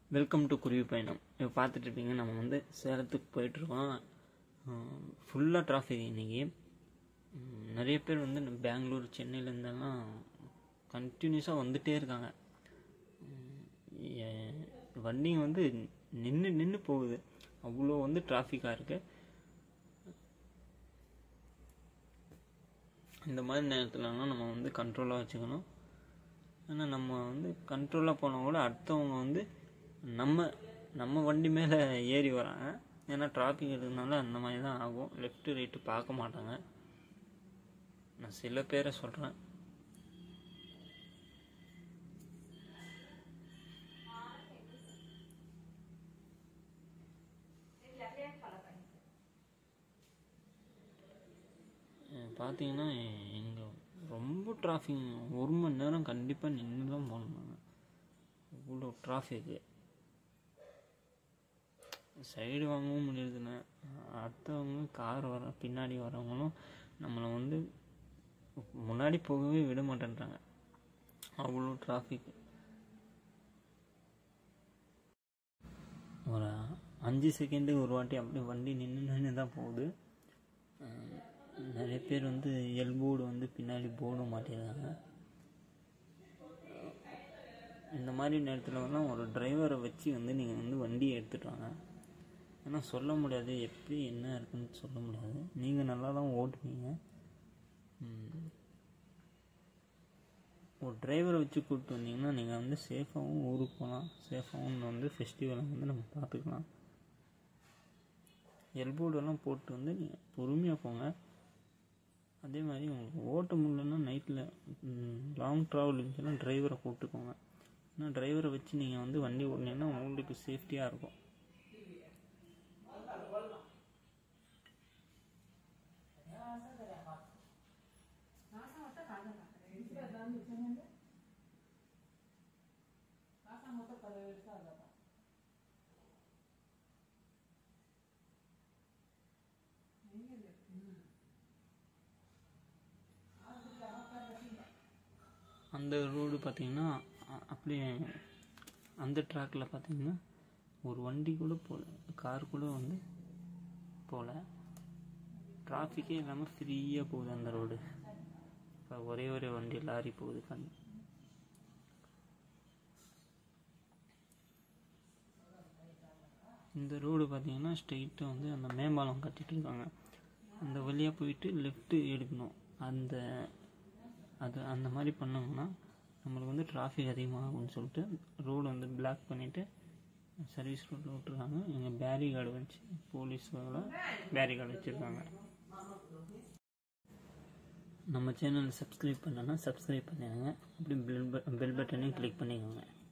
Welcome to குருவி பயணம் இப்போ பார்த்துட்டு இருப்பீங்க நம்ம வந்து சேலத்துக்கு போயிட்டுருக்கோம் ஃபுல்லாக டிராஃபிக் இன்றைக்கி நிறைய பேர் வந்து இந்த பெங்களூர் சென்னையிலேருந்தெல்லாம் கண்டினியூஸாக வந்துகிட்டே இருக்காங்க உம், ஏ- வண்டிங்க வந்து நின்று நின்று போகுது அவ்வளோ வந்து டிராஃபிக்காக இருக்குது இந்த மாதிரி நேரத்துலலாம் நம்ம வந்து கண்ட்ரோலாக வச்சுக்கணும் ஏன்னா நம்ம வந்து கண்ட்ரோலாக போனால் கூட அடுத்தவங்க வந்து நம்ம நம்ம வண்டி மேலே ஏறி வராங்க ஏன்னா டிராஃபிக் இருக்கிறதுனால அந்த மாதிரி தான் ஆகும் லெஃப்ட் ரைட்டு பார்க்க மாட்டாங்க நான் சில பேரை சொல்கிறேன் பார்த்தீங்கன்னா எங்கே ரொம்ப டிராஃபிக் ஒரு மணி நேரம் கண்டிப்பாக நின்று தான் போகணும் நாங்கள் இவ்வளோ டிராஃபிக்கு சைடு வாங்கவும் முடியறதில்ல அடுத்தவங்க கார் வர பின்னாடி வரவங்களும் நம்மளை வந்து முன்னாடி போகவே விட மாட்டேன்றாங்க அவ்வளோ டிராஃபிக் ஒரு அஞ்சு செகண்டு ஒரு வாட்டி அப்படியே வண்டி நின்று நின்று தான் போகுது அஹ் நிறைய பேர் வந்து எல்போர்டு வந்து பின்னாடி போட மாட்டேங்கிறாங்க இந்த மாதிரி நேரத்தில் வந்து ஒரு டிரைவரை வச்சு வந்து நீங்கள் வந்து வண்டியை எடுத்துட்டு வாங்க ஏன்னா சொல்ல முடியாது எப்படி என்ன இருக்குன்னு சொல்ல முடியாது நீங்கள் நல்லா தான் ஓட்டுவீங்க ம். ஒரு டிரைவரை வச்சு கூப்பிட்டு வந்தீங்கன்னா நீங்கள் வந்து சேஃபாகவும் ஊருக்கு போகலாம் சேஃபாகவும் வந்து ஃபெஸ்டிவலை வந்து நம்ம பார்த்துக்கலாம் எல்போர்டெல்லாம் போட்டு வந்து நீங்கள் பொறுமையாக போங்க அதே மாதிரி உங்களுக்கு ஓட்ட முடியலன்னா நைட்டில் லாங் ட்ராவல் இருந்துச்சுன்னா டிரைவரை கூப்பிட்டுக்கோங்க ஏன்னா டிரைவரை வச்சு நீங்கள் வந்து வண்டி ஓட்டினீங்கன்னா உங்களுக்கு சேஃப்டியாக இருக்கும் அந்த ரோடு பார்த்தீங்கன்னா அ- அப்படியே அந்த ட்ராக்கில் பார்த்தீங்கன்னா ஒரு வண்டி கூட போகல கார் கூட வந்து போகல டிராஃபிக்கே இல்லாமல் ஃப்ரீயாக போகுது அந்த ரோடு இப்போ ஒரே ஒரே வண்டி லாரி போகுது கண் இந்த ரோடு பார்த்தீங்கன்னா ஸ்ட்ரெயிட்டாக வந்து அந்த மேம்பாலம் கட்டிட்டு இருக்காங்க அந்த வழியாக போயிட்டு லெஃப்ட்டு எடுக்கணும் அந்த அது அந்த மாதிரி பண்ணோம்னா நம்மளுக்கு வந்து டிராஃபிக் அதிகமாகும்னு சொல்லிட்டு ரோடு வந்து பிளாக் பண்ணிவிட்டு சர்வீஸ் ரோட்டில் விட்டுருக்காங்க இங்கே பேரிகார்டு வச்சு போலீஸோட பேரிகார்டு வச்சுருக்காங்க நம்ம சேனல் சப்ஸ்கிரைப் பண்ணனா சப்ஸ்கிரைப் பண்ணிடுங்க அப்படி பெல் பெல் பட்டனையும் கிளிக் பண்ணிக்கோங்க